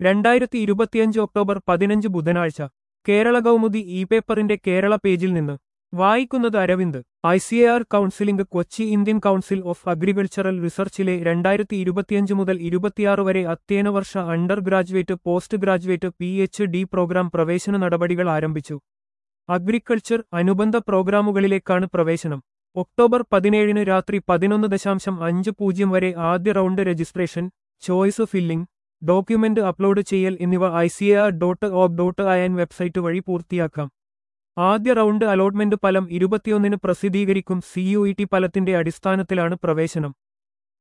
രണ്ടായിരത്തി ഇരുപത്തിയഞ്ച് ഒക്ടോബർ പതിനഞ്ച് ബുധനാഴ്ച കേരള കൗമുദി ഇ പേപ്പറിന്റെ കേരള പേജിൽ നിന്ന് വായിക്കുന്നത് Aravind I C A R counselling Kochi Indian council of agricultural റിസർച്ചിലെ രണ്ടായിരത്തി ഇരുപത്തിയഞ്ച് മുതൽ ഇരുപത്തിയാറ് വരെ അധ്യയന വർഷ under graduate post graduate P H D programme പ്രവേശന നടപടികൾ ആരംഭിച്ചു അഗ്രികൾച്ചർ അനുബന്ധ പ്രോഗ്രാമുകളിലേക്കാണ് പ്രവേശനം ഒക്ടോബർ പതിനേഴിന് രാത്രി പതിനൊന്ന് ദശാംശം അഞ്ച് പൂജ്യം വരെ ആദ്യ round registration choice filling document upload ചെയ്യൽ എന്നിവ ഐ സി ആർ ഡോട്ട് ഓബ് ഡോട്ട് ഐ എൻ വെബ്സൈറ്റ് വഴി പൂർത്തിയാക്കാം ആദ്യ റൗണ്ട് അലോട്ട്മെന്റ് ഫലം ഇരുപത്തിയൊന്നിന് പ്രസിദ്ധീകരിക്കും സി യു ഇ ടി ഫലത്തിന്റെ അടിസ്ഥാനത്തിലാണ് പ്രവേശനം